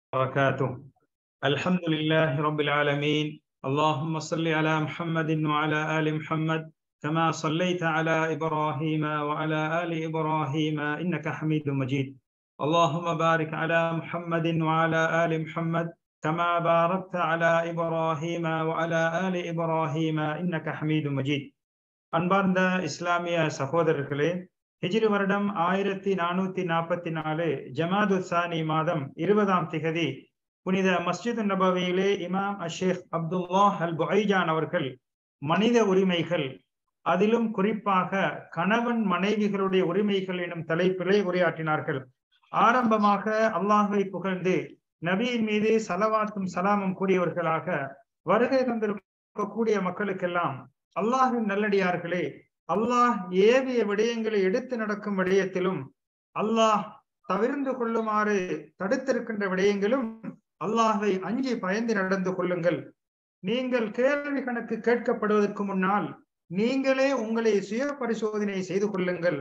وبركاته الحمد لله رب العالمين اللهم صل على محمد وعلى آل محمد كما صليت على إبراهيم وعلى آل إبراهيم إنك حميد مجيد اللهم بارك على محمد وعلى آل محمد كما باركت على إبراهيم وعلى آل إبراهيم إنك حميد مجيد அன்பார்ந்த இஸ்லாமிய சகோதரர்களே ஹிஜ்ரி வருடம் ஆயிரத்தி நானூத்தி நாற்பத்தி நாலு ஜமாது சானி மாதம் இருபதாம் திகதி புனித மஸ்ஜித் நபவியிலே இமாம் அஷேக் அப்துல்லாஹ் அல் புஐஜான் அவர்கள் மனித உரிமைகள் அதிலும் குறிப்பாக கணவன் மனைவிகளுடைய உரிமைகள் எனும் தலைப்பிலே உரையாற்றினார்கள் ஆரம்பமாக அல்லாஹை புகழ்ந்து நபியின் மீது சலவாத்தும் சலாமும் கூடியவர்களாக வருகை தந்திருக்கக்கூடிய மக்களுக்கெல்லாம் அல்லாஹின் நல்லடியார்களே அல்லாஹ் ஏவிய விடயங்களை எடுத்து நடக்கும் விடயத்திலும் அல்லாஹ் தவிர்ந்து கொள்ளுமாறு தடுத்திருக்கின்ற விடயங்களும் அல்லாஹை அஞ்சி பயந்து நடந்து கொள்ளுங்கள் நீங்கள் கேள்வி கணக்கு கேட்கப்படுவதற்கு முன்னால் நீங்களே உங்களை சுய பரிசோதனை செய்து கொள்ளுங்கள்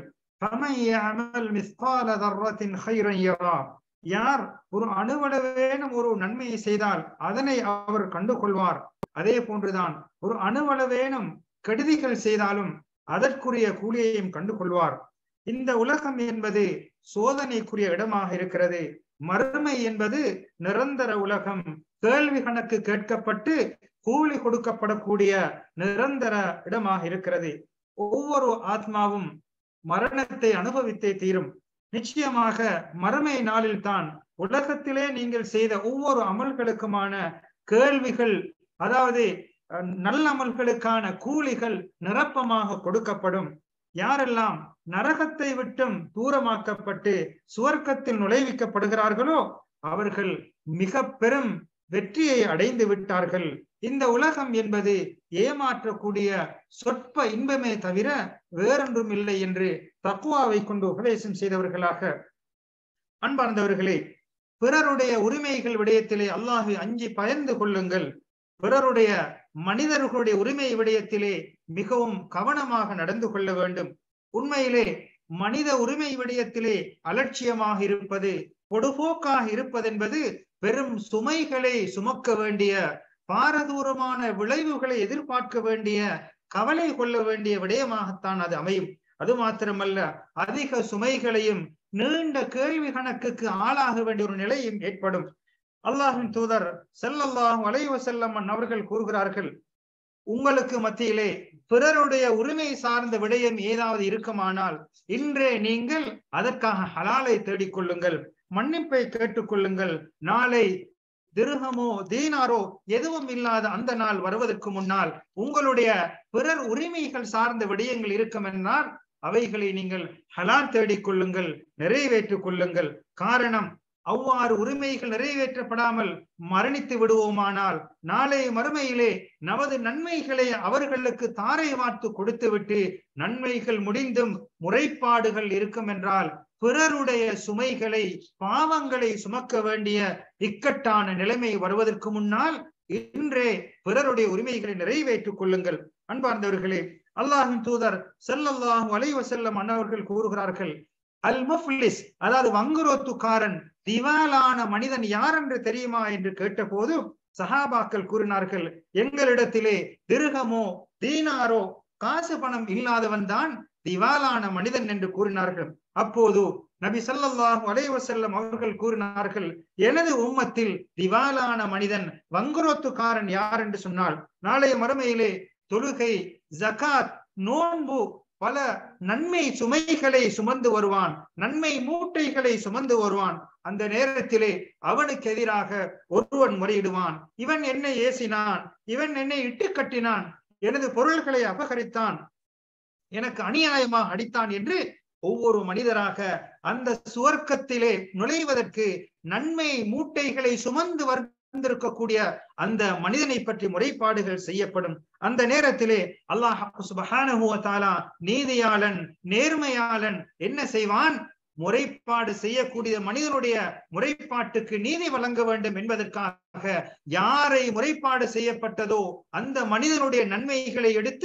யார் ஒரு அணுவளவேனும் ஒரு நன்மையை செய்தால் அதனை அவர் கண்டு கொள்வார் அதே போன்றுதான் ஒரு அணுவளவேனும் கெடுதிகள் செய்தாலும் அதற்குரிய கூலியையும் கண்டு கொள்வார் இந்த உலகம் என்பது சோதனைக்குரிய இடமாக இருக்கிறது மறுமை என்பது நிரந்தர உலகம் கேள்வி கணக்கு கேட்கப்பட்டு கூலி கொடுக்கப்படக்கூடிய நிரந்தர இடமாக இருக்கிறது ஒவ்வொரு ஆத்மாவும் மரணத்தை அனுபவித்தே தீரும் நிச்சயமாக மறுமை நாளில் தான் உலகத்திலே நீங்கள் செய்த ஒவ்வொரு அமல்களுக்குமான கேள்விகள் அதாவது நல்ல அமல்களுக்கான கூலிகள் நிரப்பமாக கொடுக்கப்படும் யாரெல்லாம் நரகத்தை விட்டும் தூரமாக்கப்பட்டு சுவர்க்கத்தில் நுழைவிக்கப்படுகிறார்களோ அவர்கள் மிக பெரும் வெற்றியை அடைந்து விட்டார்கள் இந்த உலகம் என்பது ஏமாற்றக்கூடிய சொற்ப இன்பமே தவிர வேறொன்றும் இல்லை என்று தக்குவாவை கொண்டு உபதேசம் செய்தவர்களாக அன்பார்ந்தவர்களே பிறருடைய உரிமைகள் விடயத்திலே அல்லாஹு அஞ்சி பயந்து கொள்ளுங்கள் பிறருடைய மனிதர்களுடைய உரிமை விடயத்திலே மிகவும் கவனமாக நடந்து கொள்ள வேண்டும் உண்மையிலே மனித உரிமை விடயத்திலே அலட்சியமாக இருப்பது பொடுபோக்காக இருப்பதென்பது பெரும் சுமைகளை சுமக்க வேண்டிய பாரதூரமான விளைவுகளை எதிர்பார்க்க வேண்டிய கவலை கொள்ள வேண்டிய விடயமாகத்தான் அது அமையும் அது மாத்திரமல்ல அதிக சுமைகளையும் நீண்ட கேள்வி கணக்குக்கு ஆளாக வேண்டிய ஒரு நிலையும் ஏற்படும் அல்லாஹின் தூதர் செல்லல்லாஹ் வளைவ செல்லம்மன் அவர்கள் கூறுகிறார்கள் உங்களுக்கு மத்தியிலே பிறருடைய உரிமை சார்ந்த விடயம் ஏதாவது இருக்குமானால் இன்றே நீங்கள் அதற்காக ஹலாலை தேடிக்கொள்ளுங்கள் மன்னிப்பை கேட்டுக்கொள்ளுங்கள் நாளை திருகமோ தீனாரோ எதுவும் இல்லாத அந்த நாள் வருவதற்கு முன்னால் உங்களுடைய பிறர் உரிமைகள் சார்ந்த விடயங்கள் இருக்கும் என்றால் அவைகளை நீங்கள் ஹலால் தேடிக்கொள்ளுங்கள் நிறைவேற்றிக் கொள்ளுங்கள் காரணம் அவ்வாறு உரிமைகள் நிறைவேற்றப்படாமல் மரணித்து விடுவோமானால் நாளை மறுமையிலே நமது நன்மைகளை அவர்களுக்கு தாரை வார்த்து கொடுத்துவிட்டு நன்மைகள் முடிந்தும் முறைப்பாடுகள் இருக்கும் என்றால் பிறருடைய சுமைகளை பாவங்களை சுமக்க வேண்டிய இக்கட்டான நிலைமை வருவதற்கு முன்னால் இன்றே பிறருடைய உரிமைகளை நிறைவேற்றிக் கொள்ளுங்கள் அன்பார்ந்தவர்களே அல்லாஹின் தூதர் செல்லல்லாஹு அலைவ செல்லம் அன்னவர்கள் கூறுகிறார்கள் அல் முஃப்லிஸ் அதாவது வங்குரோத்துக்காரன் திவாலான மனிதன் யார் என்று தெரியுமா என்று கேட்டபோது சஹாபாக்கள் கூறினார்கள் எங்களிடத்திலே திருகமோ தீனாரோ காசு பணம் இல்லாதவன் தான் திவாலான மனிதன் என்று கூறினார்கள் அப்போது நபி சல்லாஹூ அலைவசல்லம் அவர்கள் கூறினார்கள் எனது உம்மத்தில் திவாலான மனிதன் வங்குரோத்துக்காரன் யார் என்று சொன்னால் நாளைய மறுமையிலே தொழுகை ஜகாத் நோன்பு பல நன்மை சுமைகளை சுமந்து வருவான் நன்மை மூட்டைகளை சுமந்து வருவான் அந்த நேரத்திலே அவனுக்கு எதிராக ஒருவன் முறையிடுவான் இவன் என்னை ஏசினான் இவன் என்னை இட்டு கட்டினான் எனது பொருள்களை அபகரித்தான் எனக்கு அநியாயமாக அடித்தான் என்று ஒவ்வொரு மனிதராக அந்த சுவர்க்கத்திலே நுழைவதற்கு நன்மை மூட்டைகளை சுமந்து வந்திருக்கக்கூடிய அந்த மனிதனை பற்றி முறைப்பாடுகள் செய்யப்படும் அந்த நேரத்திலே அல்லாஹ் சுபஹானஹுவத்தாலா நீதியாளன் நேர்மையாளன் என்ன செய்வான் முறைப்பாடு செய்யக்கூடிய மனிதனுடைய முறைப்பாட்டுக்கு நீதி வழங்க வேண்டும் என்பதற்காக யாரை முறைப்பாடு செய்யப்பட்டதோ அந்த மனிதனுடைய நன்மைகளை எடுத்து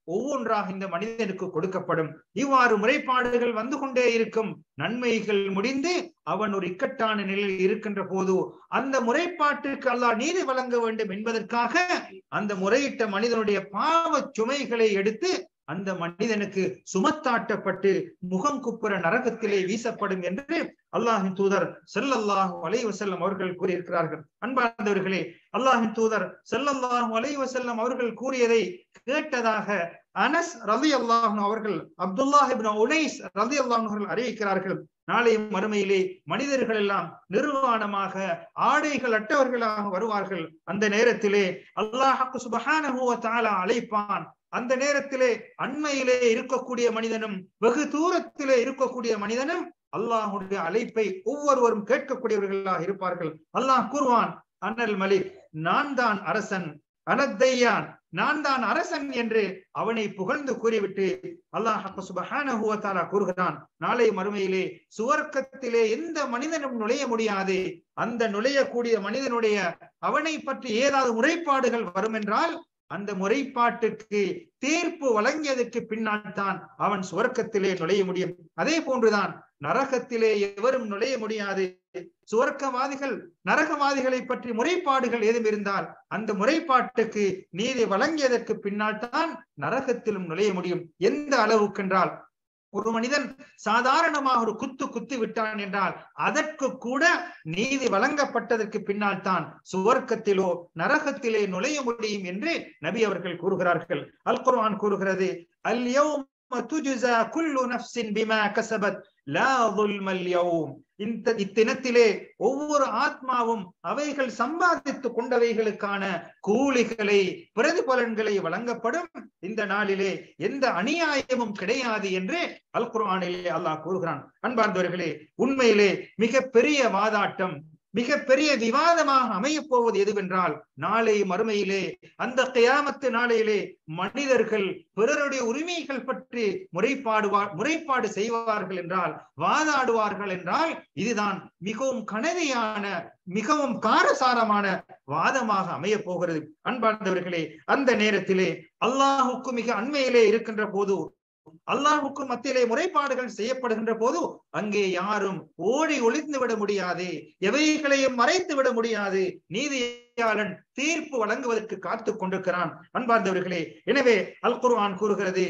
ஒவ்வொன்றாக இந்த மனிதனுக்கு கொடுக்கப்படும் இவ்வாறு முறைப்பாடுகள் வந்து கொண்டே இருக்கும் நன்மைகள் முடிந்து அவன் ஒரு இக்கட்டான நிலையில் இருக்கின்ற போது அந்த முறைப்பாட்டிற்கு அல்லாஹ் நீதி வழங்க வேண்டும் என்பதற்காக அந்த முறையிட்ட மனிதனுடைய பாவ சுமைகளை எடுத்து அந்த மனிதனுக்கு சுமத்தாட்டப்பட்டு முகம் குப்புற நரகத்திலே வீசப்படும் என்று அல்லாஹின் தூதர் செல்லல்லாஹு அலை வசல்லம் அவர்கள் கூறியிருக்கிறார்கள் அன்பார்ந்தவர்களே அல்லாஹின் தூதர் செல்லல்லாஹு அலை வசல்லம் அவர்கள் கூறியதை கேட்டதாக அனஸ் ரதி அல்லாஹ் அவர்கள் அப்துல்லாஹிபின் உனைஸ் ரதி அல்லாஹ் அவர்கள் அறிவிக்கிறார்கள் நாளை மறுமையிலே மனிதர்கள் எல்லாம் நிர்வாணமாக ஆடைகள் அட்டவர்களாக வருவார்கள் அந்த நேரத்திலே அல்லாஹு சுபஹான அழைப்பான் அந்த நேரத்திலே அண்மையிலே இருக்கக்கூடிய மனிதனும் வெகு தூரத்திலே இருக்கக்கூடிய மனிதனும் அல்லாஹுடைய அழைப்பை ஒவ்வொருவரும் கேட்கக்கூடியவர்களாக இருப்பார்கள் அல்லாஹ் கூறுவான் அண்ணல் மலிக் நான் தான் அரசன் அனத்தையான் நான் தான் அரசன் என்று அவனை புகழ்ந்து கூறிவிட்டு அல்லாஹ் சுபஹான கூறுகிறான் நாளை மறுமையிலே சுவர்க்கத்திலே எந்த மனிதனும் நுழைய முடியாது அந்த நுழையக்கூடிய மனிதனுடைய அவனை பற்றி ஏதாவது முறைப்பாடுகள் வரும் என்றால் அந்த முறைப்பாட்டுக்கு தீர்ப்பு வழங்கியதற்கு பின்னால் தான் அவன் சுவர்க்கத்திலே நுழைய முடியும் அதே போன்றுதான் நரகத்திலே எவரும் நுழைய முடியாது சுவர்க்கவாதிகள் நரகவாதிகளை பற்றி முறைப்பாடுகள் ஏதும் இருந்தால் அந்த முறைப்பாட்டுக்கு நீதி வழங்கியதற்கு பின்னால் தான் நரகத்திலும் நுழைய முடியும் எந்த அளவுக்கென்றால் ஒரு மனிதன் சாதாரணமாக ஒரு குத்து குத்தி விட்டான் என்றால் அதற்கு கூட நீதி வழங்கப்பட்டதற்கு பின்னால் தான் சுவர்க்கத்திலோ நரகத்திலே நுழைய முடியும் என்று நபி அவர்கள் கூறுகிறார்கள் அல் குர்ஆன் கூறுகிறது அல்யௌம துஜ்ஸா குல்லு நஃப்ஸின் பிமா கஸபத் லா ظுல்மல் யௌம் இந்த இத்தினத்திலே ஒவ்வொரு ஆத்மாவும் அவைகள் சம்பாதித்துக் கொண்டவைகளுக்கான கூலிகளை பிரதிபலன்களை வழங்கப்படும் இந்த நாளிலே எந்த அநியாயமும் கிடையாது என்று அல் குர்ஆனிலே அல்லாஹ் கூறுகிறான் அன்பார்ந்தவர்களே உண்மையிலே மிக பெரிய வாதாட்டம் மிக பெரிய விவாதமாக அமையப் போவது எதுவென்றால் நாளை மறுமையிலே அந்த கியாமத்து நாளையிலே மனிதர்கள் பிறருடைய உரிமைகள் பற்றி முறைப்பாடுவார் முறைப்பாடு செய்வார்கள் என்றால் வாதாடுவார்கள் என்றால் இதுதான் மிகவும் கனதியான மிகவும் காரசாரமான வாதமாக அமைய போகிறது அன்பார்ந்தவர்களே அந்த நேரத்திலே அல்லாஹுக்கு மிக அண்மையிலே இருக்கின்ற போது அல்லாஹுக்கு மத்தியிலே முறைப்பாடுகள் செய்யப்படுகின்ற போது அங்கே யாரும் ஓடி ஒளிந்து விட முடியாது எவைகளையும் மறைத்து விட முடியாது நீதியாளன் தீர்ப்பு வழங்குவதற்கு காத்து கொண்டிருக்கிறான் அன்பார்ந்தவர்களே எனவே அல் குர்ஆன் கூறுகிறது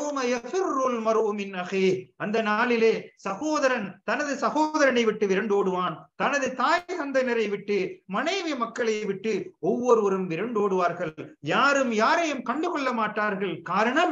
அந்த நாளிலே சகோதரன் தனது சகோதரனை விட்டு விரண்டோடுவான் தனது தாய் தந்தையினரை விட்டு மனைவி மக்களை விட்டு ஒவ்வொருவரும் விரண்டோடுவார்கள் யாரும் யாரையும் கண்டுகொள்ள மாட்டார்கள் காரணம்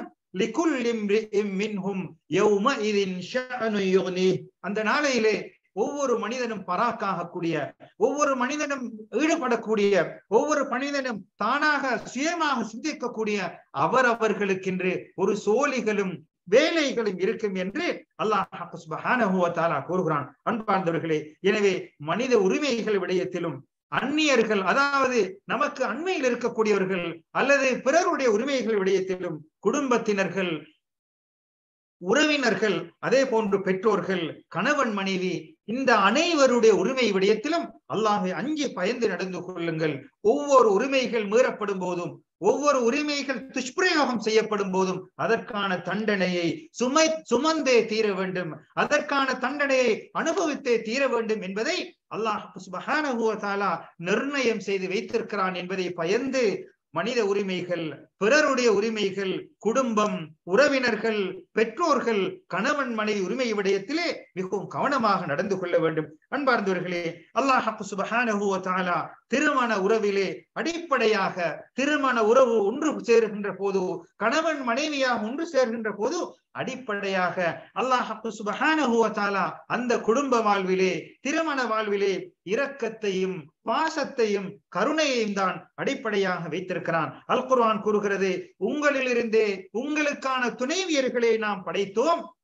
அந்த நாளையிலே ஒவ்வொரு மனிதனும் பராக்காகக்கூடிய ஒவ்வொரு மனிதனும் ஈடுபடக்கூடிய ஒவ்வொரு மனிதனும் தானாக சுயமாக சிந்திக்கக்கூடிய அவரவர்களுக்கென்று ஒரு சோழிகளும் வேலைகளும் இருக்கும் என்று அல்லாஹ் கூறுகிறான் அன்பார்ந்தவர்களே எனவே மனித உரிமைகள் விடயத்திலும் அந்நியர்கள் அதாவது நமக்கு அண்மையில் இருக்கக்கூடியவர்கள் அல்லது பிறருடைய உரிமைகள் விடயத்திலும் குடும்பத்தினர்கள் உறவினர்கள் அதே போன்று பெற்றோர்கள் கணவன் மனைவி இந்த அனைவருடைய உரிமை விடயத்திலும் அல்லாஹை அஞ்சி பயந்து நடந்து கொள்ளுங்கள் ஒவ்வொரு உரிமைகள் மீறப்படும் போதும் ஒவ்வொரு உரிமைகள் துஷ்பிரயோகம் செய்யப்படும் போதும் அதற்கான தண்டனையை சுமை சுமந்தே தீர வேண்டும் அதற்கான தண்டனையை அனுபவித்தே தீர வேண்டும் என்பதை அல்லாஹ் நிர்ணயம் செய்து வைத்திருக்கிறான் என்பதை பயந்து மனித உரிமைகள் பிறருடைய உரிமைகள் குடும்பம் உறவினர்கள் பெற்றோர்கள் கணவன் மனைவி உரிமை விடயத்திலே மிகவும் கவனமாக நடந்து கொள்ள வேண்டும் அன்பார்ந்தவர்களே அல்லாஹ் சுபஹான திருமண உறவிலே அடிப்படையாக திருமண உறவு ஒன்று சேருகின்ற போது கணவன் மனைவியாக ஒன்று சேர்கின்ற போது அடிப்படையாக அல்லாஹ் சுபஹான அந்த குடும்ப வாழ்விலே திருமண வாழ்விலே இரக்கத்தையும் பாசத்தையும் கருணையையும் தான் அடிப்படையாக வைத்திருக்கிறான் அல் குர்ஆன் கூறுகிறது உங்களிலிருந்தே உங்களுக்கான துணைவியர்களை நாம் படைத்தோம்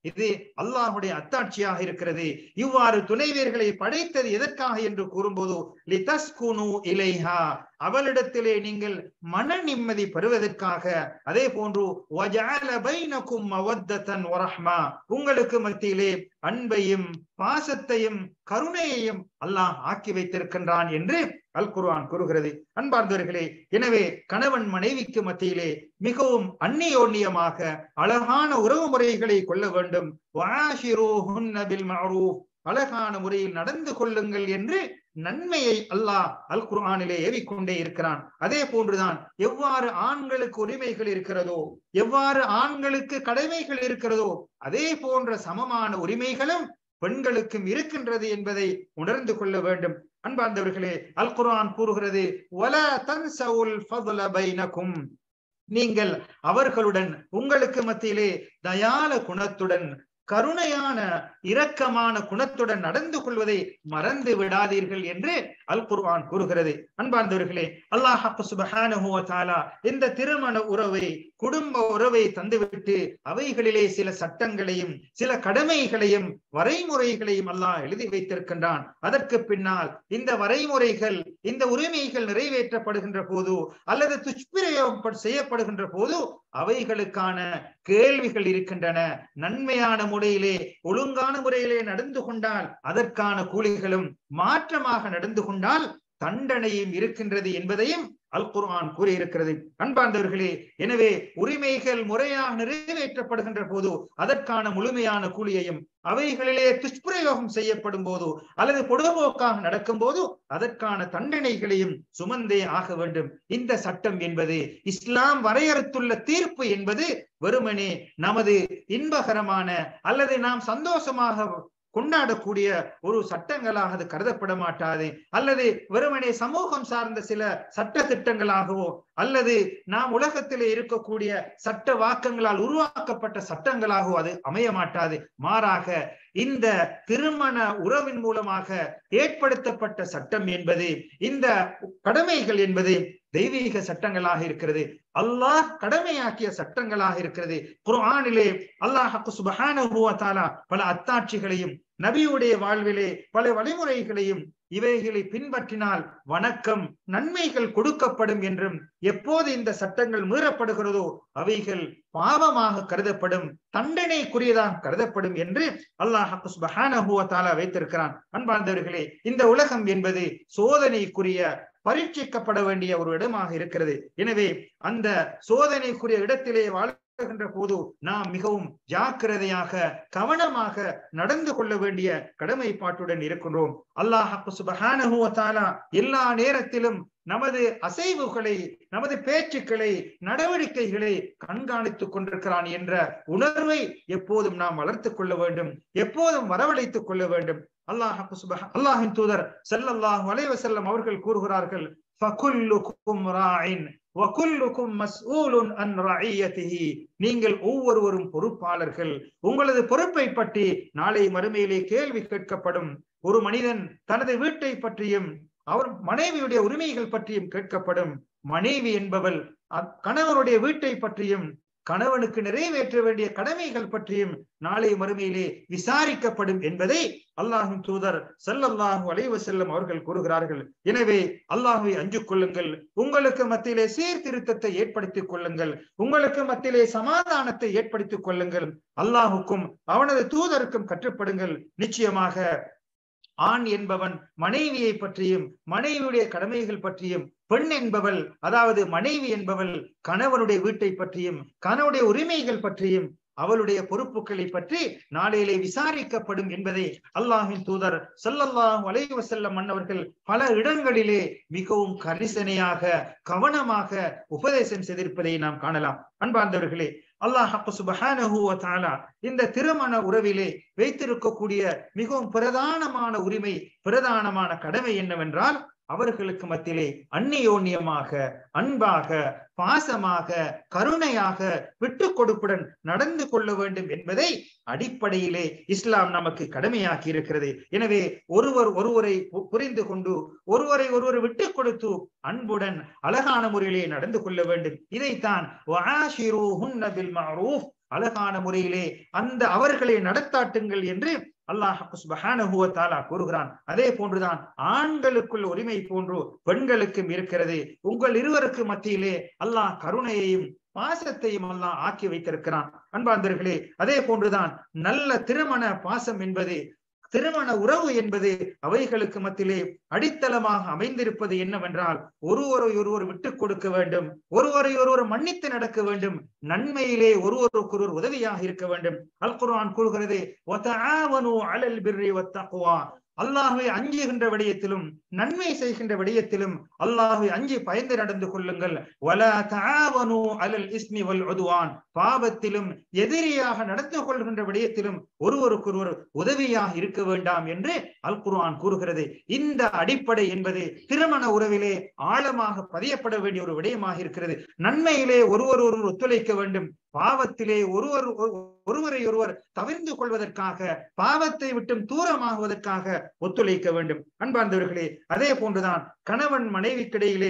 இது அல்லாஹுடைய அத்தாட்சியாக இருக்கிறது இவ்வாறு துணைவியர்களை படைத்தது எதற்காக என்று கூறும்போது லிதஸ்குனு இலைஹா அவளிடத்திலே நீங்கள் மன நிம்மதி பெறுவதற்காக அதே போன்று வஜஅல பைனகும் மவத்தன் வரஹ்மா உங்களுக்கு மத்தியிலே அன்பையும் பாசத்தையும் கருணையையும் அல்லாஹ் ஆக்கி வைத்திருக்கின்றான் என்று அல் குர்ஆன் கூறுகிறது அன்பார்ந்தவர்களே எனவே கணவன் மனைவிக்கு மத்தியிலே மிகவும் அந்நியோன்யமாக அழகான உறவு முறைகளை கொள்ள வேண்டும் வாஷிரூஹுன்ன பில் மஅரூஃப் அழகான முறையில் நடந்து கொள்ளுங்கள் என்று நன்மையை அல்லாஹ் அல் குர்ஆனிலே ஏவிக்கொண்டே இருக்கிறான் அதே போன்றுதான் எவ்வாறு ஆண்களுக்கு உரிமைகள் இருக்கிறதோ எவ்வாறு ஆண்களுக்கு கடமைகள் இருக்கிறதோ அதே போன்ற சமமான உரிமைகளும் பெண்களுக்கும் இருக்கின்றது என்பதை உணர்ந்து கொள்ள வேண்டும் அன்பார்ந்தவர்களே அல் குர்ஆன் கூறுகிறது வல தன்சவுல் ஃபضல பைனகும் நீங்கள் அவர்களுடன் உங்களுக்கு மத்தியிலே தயால குணத்துடன் கருணையான இரக்கமான குணத்துடன் நடந்து கொள்வதை மறந்து விடாதீர்கள் என்று அல் குர்ஆன் கூறுகிறது அன்பார்ந்தவர்களே அல்லாஹ் சுபஹானஹு வ தஆலா இந்த திருமண உறவை குடும்ப உறவை தந்துவிட்டு அவைகளிலே சில சட்டங்களையும் சில கடமைகளையும் வரைமுறைகளையும் அல்லாஹ் எழுதி வைத்திருக்கின்றான் அதற்கு பின்னால் இந்த வரைமுறைகள் இந்த உரிமைகள் நிறைவேற்றப்படுகின்ற போது அல்லது துஷ்பிரயோகம் செய்யப்படுகின்ற போது அவைகளுக்கான கேள்விகள் இருக்கின்றன நன்மையான முறையிலே ஒழுங்கான முறையிலே நடந்து கொண்டால் அதற்கான கூலிகளும் மாற்றமாக நடந்து கொண்டால் தண்டனையும் இருக்கின்றது என்பதையும் அல் குர்ஆன் கூறியிருக்கிறது அன்பார்ந்தவர்களே எனவே உரிமைகள் முறையாக நிறைவேற்றப்படுகின்ற போது அதற்கான முழுமையான கூலியையும் அவைகளிலே துஷ்பிரயோகம் செய்யப்படும் போது அல்லது பொடுபோக்காக நடக்கும் போது அதற்கான தண்டனைகளையும் சுமந்தே ஆக வேண்டும் இந்த சட்டம் என்பது இஸ்லாம் வரையறுத்துள்ள தீர்ப்பு என்பது வெறுமனே நமது இன்பகரமான அல்லது நாம் சந்தோஷமாக கொண்டாடக்கூடிய ஒரு சட்டங்களாக அது கருதப்பட மாட்டாது அல்லது வெறுமனே சமூகம் சார்ந்த சில சட்ட திட்டங்களாகவோ அல்லது நாம் உலகத்திலே இருக்கக்கூடிய சட்ட வாக்கங்களால் உருவாக்கப்பட்ட சட்டங்களாகவோ அது அமைய மாட்டாது மாறாக இந்த திருமண உறவின் மூலமாக ஏற்படுத்தப்பட்ட சட்டம் என்பது இந்த கடமைகள் என்பது தெய்வீக சட்டங்களாக இருக்கிறது அல்லாஹ் கடமையாக்கிய சட்டங்களாக இருக்கிறது குர்ஆனிலே அல்லாஹ் சுபஹானஹு வ தஆலா பல அத்தாட்சிகளையும் நபியுடைய வாழ்விலே பல வழிமுறைகளையும் இவைகளை பின்பற்றினால் வணக்கம் நன்மைகள் கொடுக்கப்படும் என்றும் எப்போது இந்த சட்டங்கள் மீறப்படுகிறதோ அவைகள் பாவமாக கருதப்படும் தண்டனைக்குரியதாக கருதப்படும் என்று அல்லாஹ் சுபஹானஹு வ தஆலா வைத்திருக்கிறான் அன்பார்ந்தவர்களே இந்த உலகம் என்பது சோதனைக்குரிய பரீட்சிக்கப்பட வேண்டிய ஒரு இடமாக இருக்கிறது எனவே அந்த சோதனைக்குரிய இடத்திலே வாழ்கின்ற போது நாம் மிகவும் ஜாக்கிரதையாக கவனமாக நடந்து கொள்ள வேண்டிய கடமைப்பாட்டுடன் இருக்கின்றோம் அல்லாஹ் சுபஹானஹு வ தஆலா எல்லா நேரத்திலும் நமது அசைவுகளை நமது பேச்சுக்களை நடவடிக்கைகளை கண்காணித்துக் கொண்டிருக்கிறான் என்ற உணர்வை எப்போதும் நாம் வளர்த்துக் கொள்ள வேண்டும் எப்போதும் வரவழைத்துக் கொள்ள வேண்டும் அல்லாஹ் அல்லாஹின் தூதர் ஸல்லல்லாஹு அலைஹி வஸல்லம் அவர்கள் கூறுகிறார்கள் ஃபகுல்லுக்கும் ராயின் வகுல்லுக்கும் மஸ்ஊலுன் அன் ரஇயத்திஹி நீங்கள் ஒவ்வொருவரும் பொறுப்பாளர்கள் உங்களது பொறுப்பை பற்றி நாளை மறுமையிலே கேள்வி கேட்கப்படும் ஒரு மனிதன் தனது வீட்டை பற்றியும் அவர் மனைவியுடைய உரிமைகள் பற்றியும் கேட்கப்படும் மனைவி என்பவள் கணவனுடைய வீட்டை பற்றியும் கணவனுக்கு நிறைவேற்ற வேண்டிய கடமைகள் பற்றியும் நாளை மறுமையிலே விசாரிக்கப்படும் என்பதை அல்லாஹின் தூதர் சல்லல்லாஹு அலைவ செல்லம் அவர்கள் கூறுகிறார்கள் எனவே அல்லாஹுவை அஞ்சு கொள்ளுங்கள் உங்களுக்கு மத்தியிலே சீர்திருத்தத்தை ஏற்படுத்திக் கொள்ளுங்கள் உங்களுக்கு மத்தியிலே சமாதானத்தை ஏற்படுத்திக் கொள்ளுங்கள் அல்லாஹுக்கும் அவனது தூதருக்கும் கற்றுப்படுங்கள் நிச்சயமாக ஆண் என்பவன் மனைவியை பற்றியும் மனைவியுடைய கடமைகள் பற்றியும் பெண் என்பவள் அதாவது மனைவி என்பவள் கணவனுடைய வீட்டை பற்றியும் கணவனுடைய உரிமைகள் பற்றியும் அவளுடைய பொறுப்புகளை பற்றி நாளையிலே விசாரிக்கப்படும் என்பதை அல்லாஹின் தூதர் சொல்லல்லாஹு அலைஹி வஸல்லம் மன்னவர்கள் பல இடங்களிலே மிகவும் கரிசனையாக கவனமாக உபதேசம் செய்திருப்பதை நாம் காணலாம் அன்பார்ந்தவர்களே அல்லாஹ் சுபஹானஹு வ தஆலா இந்த திருமண உறவிலே வைத்திருக்கக்கூடிய மிகவும் பிரதானமான உரிமை பிரதானமான கடமை என்னவென்றால் அவர்களுக்கு மத்தியிலே அந்நியோன்யமாக அன்பாக பாசமாக கருணையாக விட்டு கொடுப்புடன் நடந்து கொள்ள வேண்டும் என்பதை அடிப்படையிலே இஸ்லாம் நமக்கு கடமையாக்கி இருக்கிறது எனவே ஒருவர் ஒருவரை பு- புரிந்து கொண்டு ஒருவரை ஒருவர் விட்டு கொடுத்து அன்புடன் அழகான முறையிலே நடந்து கொள்ள வேண்டும் இதைத்தான் "வஆஷிரூஹுன்ன பில் மஅரூஃப்" அழகான முறையிலே அந்த அவர்களை நடத்தாட்டுங்கள் என்று அல்லாஹ் சுப்ஹானஹு வ தஆலா கூறுகிறான் அதே போன்றுதான் ஆண்களுக்குள் உரிமை போன்று பெண்களுக்கும் இருக்கிறது உங்கள் இருவருக்கு மத்தியிலே அல்லாஹ் கருணையையும் பாசத்தையும் அல்லாஹ் ஆக்கி வைத்திருக்கிறான் அன்பாந்தர்களே அதே போன்றுதான் நல்ல திருமண பாசம் என்பது திருமண உறவு என்பது அவைகளுக்கு மத்தியிலே அடித்தளமாக அமைந்திருப்பது என்னவென்றால் ஒருவரை ஒருவர் விட்டுக் கொடுக்க வேண்டும் ஒருவரை ஒருவர் மன்னித்து நடக்க வேண்டும் நன்மையிலே ஒருவருக்கொருவர் உதவியாக இருக்க வேண்டும் அல் குர்ஆன் கூறுகிறது "வதஆவனு அலல் பிர்ரி வத்தக்வா" அல்லாஹ்வை அஞ்சுகின்ற விடயத்திலும் நன்மை செய்கின்ற விடயத்திலும் அல்லாஹ்வை அஞ்சி பயந்து நடந்து கொள்ளுங்கள் வலா தஆவனு அலல் இஸ்மி வல் உதுவான் பாவத்திலும் எதிரியாக நடந்து கொள்கின்ற விடயத்திலும் ஒருவருக்கொருவர் உதவியாக இருக்க வேண்டாம் என்று அல் குர்ஆன் கூறுகிறது இந்த அடிப்படை என்பது திருமண உறவிலே ஆழமாக பதியப்பட வேண்டிய ஒரு விடயமாக இருக்கிறது நன்மையிலே ஒருவர் ஒருவர் ஒத்துழைக்க வேண்டும் பாவத்திலே ஒருவர் ஒரு- ஒருவரை ஒருவர் தவிர்ந்து கொள்வதற்காக பாவத்தை விட்டும் தூரமாகுவதற்காக ஒத்துழைக்க வேண்டும் அன்பார்ந்தவர்களே அதே போன்றுதான் கணவன் மனைவிக்கிடையிலே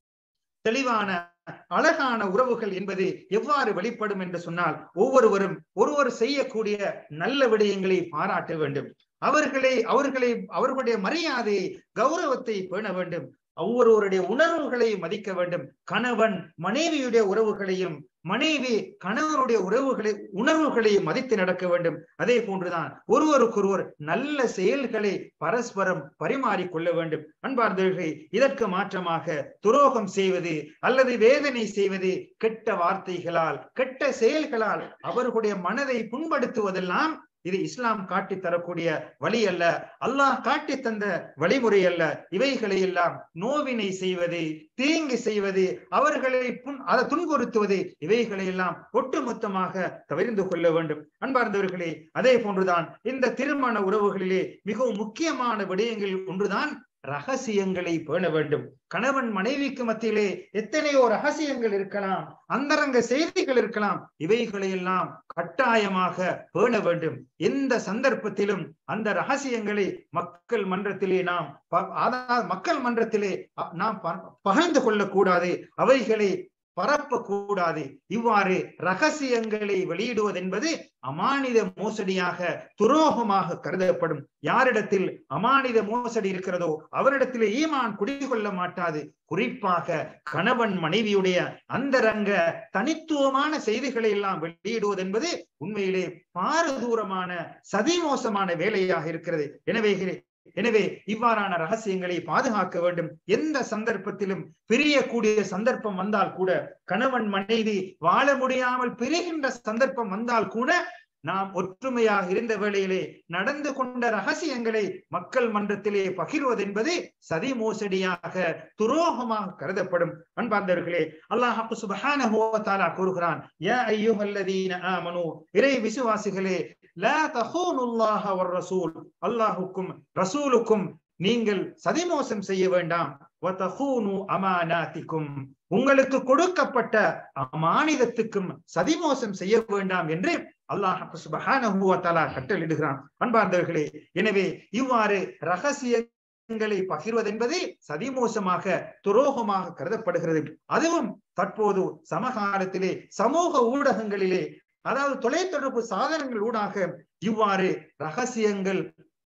தெளிவான அழகான உறவுகள் என்பது எவ்வாறு வெளிப்படும் என்று சொன்னால் ஒவ்வொருவரும் ஒருவர் செய்யக்கூடிய நல்ல விடயங்களை பாராட்ட வேண்டும் அவர்களை அவர்களை அவர்களுடைய மரியாதையை கௌரவத்தை பேண வேண்டும் ஒவ்வொருவருடைய உணர்வுகளை மதிக்க வேண்டும் கணவன் மனைவியுடைய உறவுகளையும் மனைவி கணவனுடைய உறவுகளை உணர்வுகளை மதித்து நடக்க வேண்டும் அதே போன்றுதான் ஒருவருக்கொருவர் நல்ல செயல்களை பரஸ்பரம் பரிமாறிக்கொள்ள வேண்டும் அன்பார்ந்தவர்களே இதற்கு மாற்றமாக துரோகம் செய்வது அல்லது வேதனை செய்வது கெட்ட வார்த்தைகளால் கெட்ட செயல்களால் அவர்களுடைய மனதை புண்படுத்துவதெல்லாம் இது இஸ்லாம் காட்டி தரக்கூடிய வழி அல்ல அல்லாஹ் காட்டி தந்த வழிமுறை அல்ல இவைகளை எல்லாம் நோவினை செய்வது தீங்கு செய்வது அவர்களை புண் அதை துன்புறுத்துவது இவைகளை எல்லாம் ஒட்டுமொத்தமாக தவிர்ந்து கொள்ள வேண்டும் அன்பார்ந்தவர்களே அதே போன்றுதான் இந்த திருமண உறவுகளிலே மிகவும் முக்கியமான விடயங்கள் ஒன்றுதான் ரகசியங்களை பேண வேண்டும் கணவன் மனைவிக்கு மத்தியிலே எத்தனையோ ரகசியங்கள் இருக்கலாம் அந்தரங்க செய்திகள் இருக்கலாம் இவைகளை எல்லாம் கட்டாயமாக பேண வேண்டும் எந்த சந்தர்ப்பத்திலும் அந்த ரகசியங்களை மக்கள் மன்றத்திலே நாம் ப- அதாவது மக்கள் மன்றத்திலே அ- நாம் ப- பகிர்ந்து கொள்ளக்கூடாது அவைகளை பரப்பக்கூடாது இவ்வாறு ரகசியங்களை வெளியிடுவது என்பது அமானித மோசடியாக துரோகமாக கருதப்படும் யாரிடத்தில் அமானித மோசடி இருக்கிறதோ அவரிடத்திலே ஈமான் குடிகொள்ள மாட்டாது குறிப்பாக கணவன் மனைவியுடைய அந்தரங்க தனித்துவமான செய்திகளை எல்லாம் வெளியிடுவது என்பது உண்மையிலே பாரதூரமான சதிமோசமான வேலையாக இருக்கிறது எனவே எனவே இவ்வாறான ரகசியங்களை பாதுகாக்க வேண்டும் எந்த சந்தர்ப்பத்திலும் பிரியக்கூடிய சந்தர்ப்பம் வந்தால் கூட கணவன் மனைவி வாழ முடியாமல் பிரிகின்ற சந்தர்ப்பம் வந்தால் கூட நாம் ஒற்றுமையாக இருந்த வேளையிலே நடந்து கொண்ட ரகசியங்களை மக்கள் மன்றத்திலே பகிர்வது என்பது சதி மோசடியாக துரோகமாக கருதப்படும் அன்பார்ந்தவர்களே அல்லாஹ் சுபஹானஹு வ தஆலா கூறுகிறான் யா அய்யுஹல்லதீன ஆமனு இறை விசுவாசிகளே லா தஹூனுல்லாஹ வர் ரசூல் அல்லாஹுக்கும் ரசூலுக்கும் நீங்கள் சதிமோசம் செய்ய வேண்டாம் வ தஹூனு அமானாத்திக்கும் உங்களுக்கு கொடுக்கப்பட்ட அமானிதத்துக்கும் சதிமோசம் செய்ய வேண்டாம் என்று அல்லாஹ் சுபஹானஹு வ தஆலா கட்டளிடுகிறான் அன்பார்ந்தவர்களே எனவே இவ்வாறு ரகசியங்களை பகிர்வதென்பது சதிமோசமாக துரோகமாக கருதப்படுகிறது அதுவும் தற்போது சமகாலத்திலே சமூக ஊடகங்களிலே அதாவது தொலைத்தொடர்பு சாதனங்கள் ஊடாக இவ்வாறு ரகசியங்கள்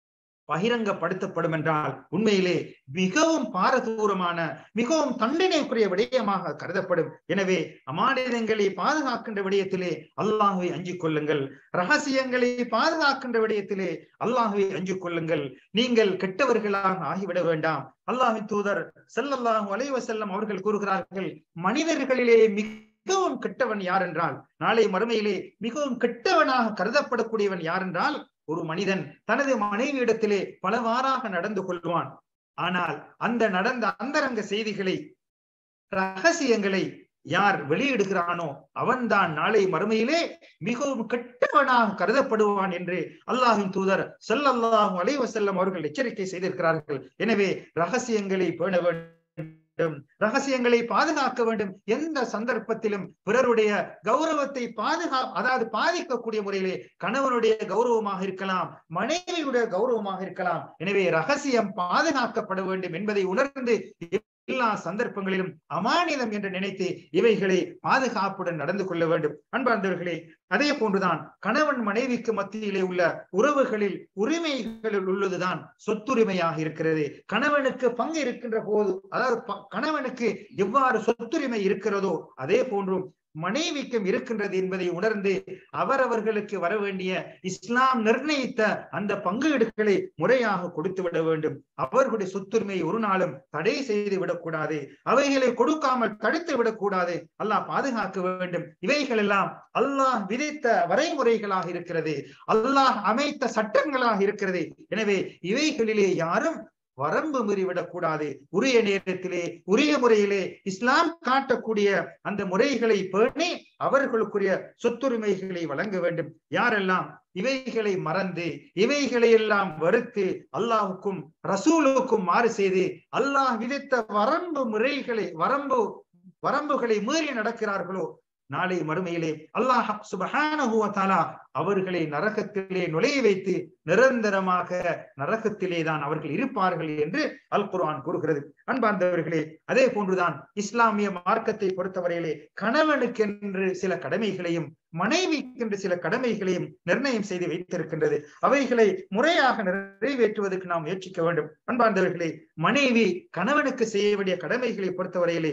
பகிரங்கப்படுத்தப்படும் என்றால் உண்மையிலே மிகவும் பாரதூரமான மிகவும் தண்டனைக்குரிய விடயமாக கருதப்படும் எனவே அமானிதங்களை பாதுகாக்கின்ற விடயத்திலே அல்லாஹுவை அஞ்சிக் கொள்ளுங்கள் ரகசியங்களை பாதுகாக்கின்ற விடயத்திலே அல்லாஹுவை அஞ்சிக் கொள்ளுங்கள் நீங்கள் கெட்டவர்களாக ஆகிவிட வேண்டாம் அல்லாஹின் தூதர் ஸல்லல்லாஹு அலைஹி வஸல்லம் அவர்கள் கூறுகிறார்கள் மனிதர்களிலே மிகவும் கெட்டவன் யார் என்றால் நாளை மறுமையிலே மிகவும் கெட்டவனாக கருதப்படக்கூடியவன் யார் என்றால் ஒரு மனிதன் தனது மனைவியிடத்திலே பலவாறாக நடந்து கொள்வான் ஆனால் அந்த நடந்த அந்தரங்க செய்திகளை ரகசியங்களை யார் வெளியிடுகிறானோ அவன்தான் நாளை மறுமையிலே மிகவும் கெட்டவனாக கருதப்படுவான் என்று அல்லாஹின் தூதர் ஸல்லல்லாஹு அலைஹி வஸல்லம் அவர்கள் எச்சரிக்கை செய்திருக்கிறார்கள் எனவே ரகசியங்களை பேண வேண்டும் ரகசியங்களை பாதுகாக்க வேண்டும் எந்த சந்தர்ப்பத்திலும் பிறருடைய கௌரவத்தை பாதுகா அதாவது பாதிக்கக்கூடிய முறையிலே கணவனுடைய கௌரவமாக இருக்கலாம் மனைவியுடைய கௌரவமாக இருக்கலாம் எனவே ரகசியம் பாதுகாக்கப்பட வேண்டும் என்பதை உணர்ந்து எல்லா சந்தர்ப்பங்களிலும் அமானிதம் என்று நினைத்து இவைகளை பாதுகாப்புடன் நடந்து கொள்ள வேண்டும் அன்பார்ந்தவர்களே அதே போன்றுதான் கணவன் மனைவிக்கு மத்தியிலே உள்ள உறவுகளில் உரிமைகளில் உள்ளதுதான் சொத்துரிமையாக இருக்கிறது கணவனுக்கு பங்கு இருக்கின்ற போது அதாவது ப- கணவனுக்கு எவ்வாறு சொத்துரிமை இருக்கிறதோ அதே போன்றும் மனைவிக்கும் இருக்கின்றது என்பதை உணர்ந்து அவரவர்களுக்கு வர வேண்டிய இஸ்லாம் நிர்ணயித்த அந்த பங்கீடுகளை முறையாக கொடுத்து விட வேண்டும் அவர்களுடைய சொத்துரிமையை ஒரு நாளும் தடை செய்து விடக்கூடாது அவைகளை கொடுக்காமல் தடுத்து விடக்கூடாது அல்லாஹ் பாதுகாக்க வேண்டும் இவைகள் எல்லாம் அல்லாஹ் விதித்த வரைமுறைகளாக இருக்கிறது அல்லாஹ் அமைத்த சட்டங்களாக இருக்கிறது எனவே இவைகளிலே யாரும் வரம்பு மீறிவிடக் கூடாது உரிய நேரத்திலே உரிய முறையிலே இஸ்லாம் காட்டக்கூடிய அந்த முறைகளை பேணி அவர்களுக்குரிய சொத்துரிமைகளை வழங்க வேண்டும் யாரெல்லாம் இவைகளை மறந்து இவைகளை எல்லாம் வெறுத்து அல்லாஹுக்கும் ரசூலுக்கும் மாறு செய்து அல்லாஹ் விதித்த வரம்பு முறைகளை வரம்பு வரம்புகளை மீறி நடக்கிறார்களோ நாளை மறுமையிலே அல்லாஹ் சுபஹானஹு வ தஆலா அவர்களை நரகத்திலே நுழைய வைத்து நிரந்தரமாக நரகத்திலே தான் அவர்கள் இருப்பார்கள் என்று அல் குர்ஆன் கூறுகிறது அன்பார்ந்தவர்களே அதே போன்றுதான் இஸ்லாமிய மார்க்கத்தை பொறுத்தவரையிலே கணவனுக்கென்று சில கடமைகளையும் மனைவிக்கென்று சில கடமைகளையும் நிர்ணயம் செய்து வைத்திருக்கின்றது அவைகளை முறையாக நிறைவேற்றுவதற்கு நாம் முயற்சிக்க வேண்டும் அன்பார்ந்தவர்களே மனைவி கணவனுக்கு செய்ய வேண்டிய கடமைகளை பொறுத்தவரையிலே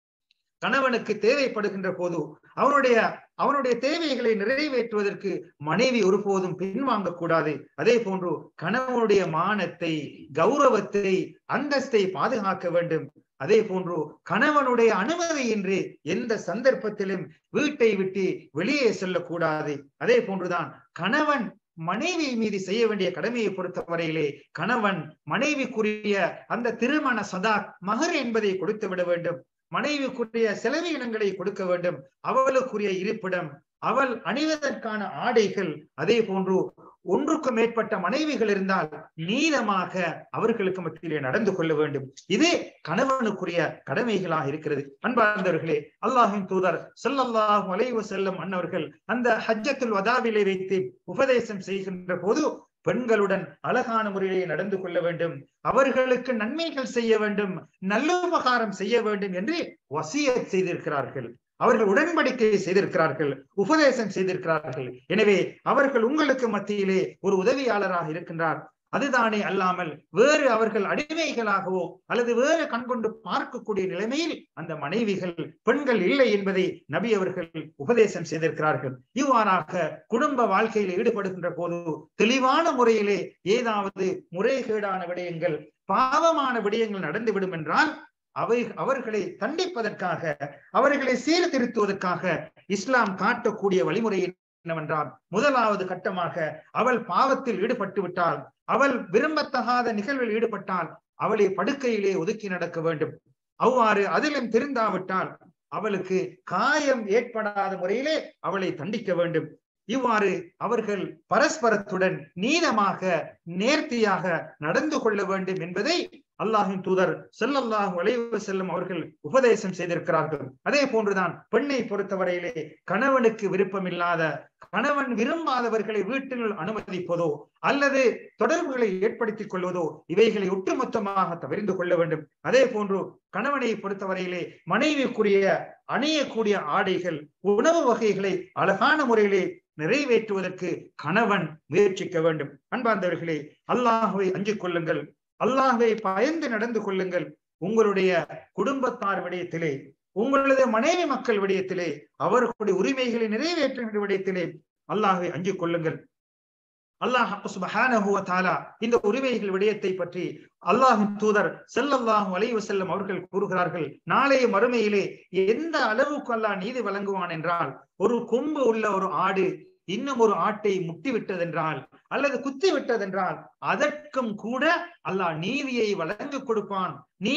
கணவனுக்கு தேவைப்படுகின்ற போது அவனுடைய அவனுடைய தேவைகளை நிறைவேற்றுவதற்கு மனைவி ஒருபோதும் பின்வாங்க கூடாது அதே போன்று கணவனுடைய மானத்தை கௌரவத்தை அந்தஸ்தை பாதுகாக்க வேண்டும் அதே போன்று கணவனுடைய அனுமதியின்றி எந்த சந்தர்ப்பத்திலும் வீட்டை விட்டு வெளியே செல்லக்கூடாது அதே போன்றுதான் கணவன் மனைவி மீது செய்ய வேண்டிய கடமையை பொறுத்தவரையிலே கணவன் மனைவிக்குரிய அந்த திருமண சதா மகர் என்பதை கொடுத்து விட வேண்டும் மனைவிக்குரிய செலவீனங்களை கொடுக்க வேண்டும் அவளுக்குரிய இருப்பிடம் அவள் அணிவதற்கான ஆடைகள் அதே போன்று ஒன்றுக்கு மேற்பட்ட மனைவிகள் இருந்தால் நீளமாக அவர்களுக்கு மத்தியிலே நடந்து கொள்ள வேண்டும் இது கணவனுக்குரிய கடமைகளாக இருக்கிறது அன்பார்ந்தவர்களே அல்லாஹின் தூதர் ஸல்லல்லாஹு அலைஹி வஸல்லம் அன்னவர்கள் அந்த ஹஜ்ஜத்துல் வதாவிலே வைத்து உபதேசம் செய்கின்ற போது பெண்களுடன் அழகான முறையிலே நடந்து கொள்ள வேண்டும் அவர்களுக்கு நன்மைகள் செய்ய வேண்டும் நல்லுபகாரம் செய்ய வேண்டும் என்று வசியத் செய்திருக்கிறார்கள் அவர்கள் உடன்படிக்கை செய்திருக்கிறார்கள் உபதேசம் செய்திருக்கிறார்கள் எனவே அவர்கள் உங்களுக்கு மத்தியிலே ஒரு உதவியாளராக இருக்கின்றார் அதுதானே அல்லாமல் வேறு அவர்கள் அடிமைகளாகவோ அல்லது வேறு கண்கொண்டு பார்க்கக்கூடிய நிலைமையில் அந்த மனைவிகள் பெண்கள் இல்லை என்பதை நபி அவர்கள் உபதேசம் செய்திருக்கிறார்கள் இவ்வாறாக குடும்ப வாழ்க்கையில் ஈடுபடுகின்ற போது தெளிவான முறையிலே ஏதாவது முறைகேடான விடயங்கள் பாவமான விடயங்கள் நடந்துவிடும் என்றால் அவை அவர்களை தண்டிப்பதற்காக அவர்களை சீர்திருத்துவதற்காக இஸ்லாம் காட்டக்கூடிய வழிமுறை என்னவென்றால் முதலாவது கட்டமாக அவள் பாவத்தில் ஈடுபட்டு விட்டால் அவள் விரும்பத்தகாத நிகழ்வில் ஈடுபட்டால் அவளை படுக்கையிலே ஒதுக்கி நடக்க வேண்டும் அவ்வாறு அதிலும் திருந்தாவிட்டால் அவளுக்கு காயம் ஏற்படாத முறையிலே அவளை தண்டிக்க வேண்டும் இவ்வாறு அவர்கள் பரஸ்பரத்துடன் நீளமாக நேர்த்தியாக நடந்து கொள்ள வேண்டும் என்பதை அல்லாஹின் தூதர் ஸல்லல்லாஹு அலைஹி வஸல்லம் அவர்கள் உபதேசம் செய்திருக்கிறார்கள் அதே போன்றுதான் பெண்ணை பொறுத்தவரையிலே கணவனுக்கு விருப்பமில்லாத கணவன் விரும்பாதவர்களை வீட்டினுள் அனுமதிப்பதோ அல்லது தொடர்புகளை ஏற்படுத்திக் கொள்வதோ இவைகளை ஒட்டுமொத்தமாக தவிர்ந்து கொள்ள வேண்டும் அதே போன்று கணவனை பொறுத்தவரையிலே மனைவிக்குரிய அணியக்கூடிய ஆடைகள் உணவு வகைகளை அழகான முறையிலே நிறைவேற்றுவதற்கு கணவன் முயற்சிக்க வேண்டும் அன்பார்ந்தவர்களே அல்லாஹுவை அஞ்சிக் கொள்ளுங்கள் அல்லாஹுவை பயந்து நடந்து கொள்ளுங்கள் உங்களுடைய குடும்பத்தார் விடயத்திலே உங்களது மனைவி மக்கள் விடயத்திலே அவர்களுடைய உரிமைகளை நிறைவேற்றுகின்ற விடயத்திலே அல்லாஹுவை அஞ்சிக் கொள்ளுங்கள் அல்லாஹ் சுபஹானஹு வ தஆலா இந்த உரிமைகள் விடயத்தை பற்றி அல்லாஹின் தூதர் ஸல்லல்லாஹு அலைஹி வஸல்லம் அவர்கள் கூறுகிறார்கள் நாளைய மறுமையிலே எந்த அளவுக்கு அல்லாஹ் நீதி வழங்குவான் என்றால் ஒரு கொம்பு உள்ள ஒரு ஆடு இன்னும் ஒரு ஆட்டை முட்டி விட்டதென்றால் அல்லது குத்தி விட்டதென்றால் அதற்கும் கூட அல்லாஹ் நீதியை வழங்க கொடுப்பான் நீதி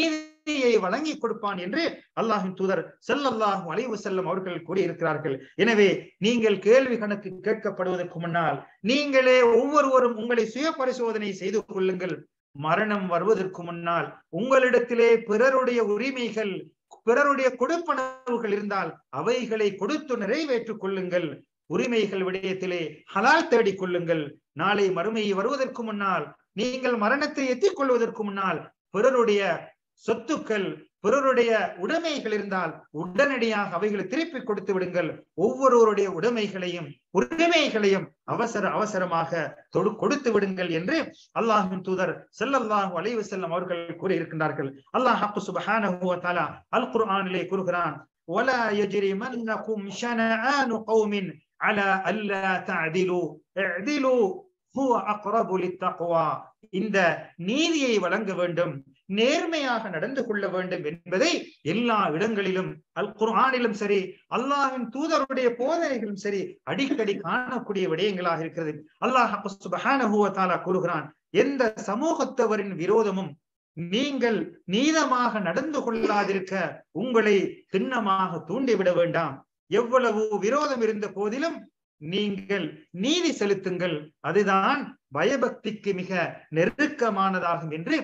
நீதியை வழங்கி கொடுப்பான் என்று அல்லாஹின் தூதர் செல்லல்லாஹு அலைவு செல்லம் அவர்கள் கூறியிருக்கிறார்கள் எனவே நீங்கள் கேள்வி கணக்கு கேட்கப்படுவதற்கு முன்னால் நீங்களே ஒவ்வொருவரும் உங்களை சுய பரிசோதனை செய்து கொள்ளுங்கள் மரணம் வருவதற்கு முன்னால் உங்களிடத்திலே பிறருடைய உரிமைகள் பிறருடைய கொடுப்பனவுகள் இருந்தால் அவைகளை கொடுத்து நிறைவேற்றிக் கொள்ளுங்கள் உரிமைகள் விடயத்திலே ஹலால் தேடிக் கொள்ளுங்கள் நாளை மறுமை வருவதற்கு முன்னால் நீங்கள் மரணத்தை எத்திக் கொள்வதற்கு முன்னால் பிறருடைய சொத்துக்கள் பிறருடைய உடைமைகள் இருந்தால் உடனடியாக அவைகளை திருப்பி கொடுத்து விடுங்கள் ஒவ்வொருவருடைய உடைமைகளையும் உரிமைகளையும் அவசர அவசரமாக தொடு கொடுத்து விடுங்கள் என்று அல்லாஹின் தூதர் செல்லல்லாஹு அலைவு செல்லம் அவர்கள் கூறியிருக்கின்றார்கள் அல்லாஹ் சுபஹானஹு வ தஆலா அல் குர்ஆனிலே கூறுகிறான் ولا يجرمنكم شنآن قوم على ألا تعدلوا اعدلوا هو أقرب للتقوى இந்த நீதியை வழங்க வேண்டும் நேர்மையாக நடந்து கொள்ள வேண்டும் என்பதை எல்லா இடங்களிலும் அல் குர்ஆனிலும் சரி அல்லாஹின் தூதருடைய போதனைகளும் சரி அடிக்கடி காணக்கூடிய விடயங்களாக இருக்கிறது அல்லாஹ் சுபஹானஹு வ தஆலா கூறுகிறான் எந்த சமூகத்தவரின் விரோதமும் நீங்கள் நீதமாக நடந்து கொள்ளாதிருக்க உங்களை திண்ணமாக தூண்டிவிட வேண்டாம் எவ்வளவு விரோதம் இருந்த போதிலும் நீங்கள் நீதி செலுத்துங்கள் அதுதான் பயபக்திக்கு மிக நெருக்கமானதாகும் என்று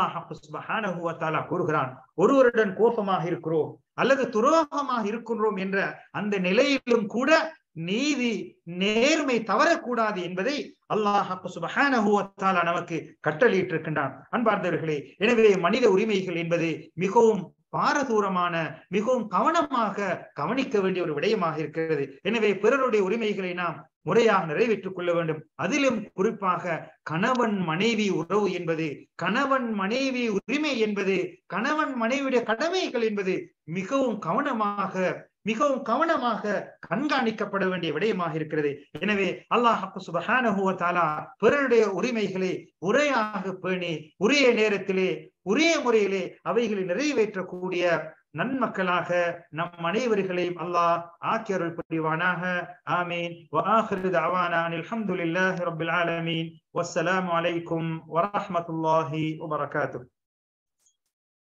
அல்லாஹ் கூறுகிறான் ஒருவருடன் கோபமாக இருக்கிறோம் அல்லது துரோகமாக இருக்கின்றோம் என்ற அந்த நிலையிலும் கூட நீதி நேர்மை தவறக்கூடாது என்பதை அல்லாஹ் சுபஹானஹுவத்தாலா நமக்கு கட்டளையிட்டிருக்கின்றான் அன்பார்ந்தவர்களே எனவே மனித உரிமைகள் என்பது மிகவும் பாரதூரமான மிகவும் கவனமாக கவனிக்க வேண்டிய ஒரு விடயமாக இருக்கிறது எனவே பிறருடைய உரிமைகளை நாம் முறையாக நிறைவேற்றிக் கொள்ள வேண்டும் அதிலும் குறிப்பாக கணவன் மனைவி உறவு என்பது கணவன் மனைவி உரிமை என்பது கணவன் மனைவியுடைய கடமைகள் என்பது மிகவும் கவனமாக மிகவும் கவனமாக கண்காணிக்கப்பட வேண்டிய விடயமாக இருக்கிறது எனவே அல்லாஹ் சுபஹானஹுவ தாலா பிறருடைய உரிமைகளை முறையாக பேணி உரிய நேரத்திலே உரிய முறையிலே அவைகளை நிறைவேற்றக்கூடிய நன்மக்களாக நம் அனைவர்களையும் அல்லாஹ் ஆக்கியருள் புரிவானாக ஆமீன் وآخر دعوانا أن الحمد لله رب العالمين والسلام عليكم ورحمة الله وبركاته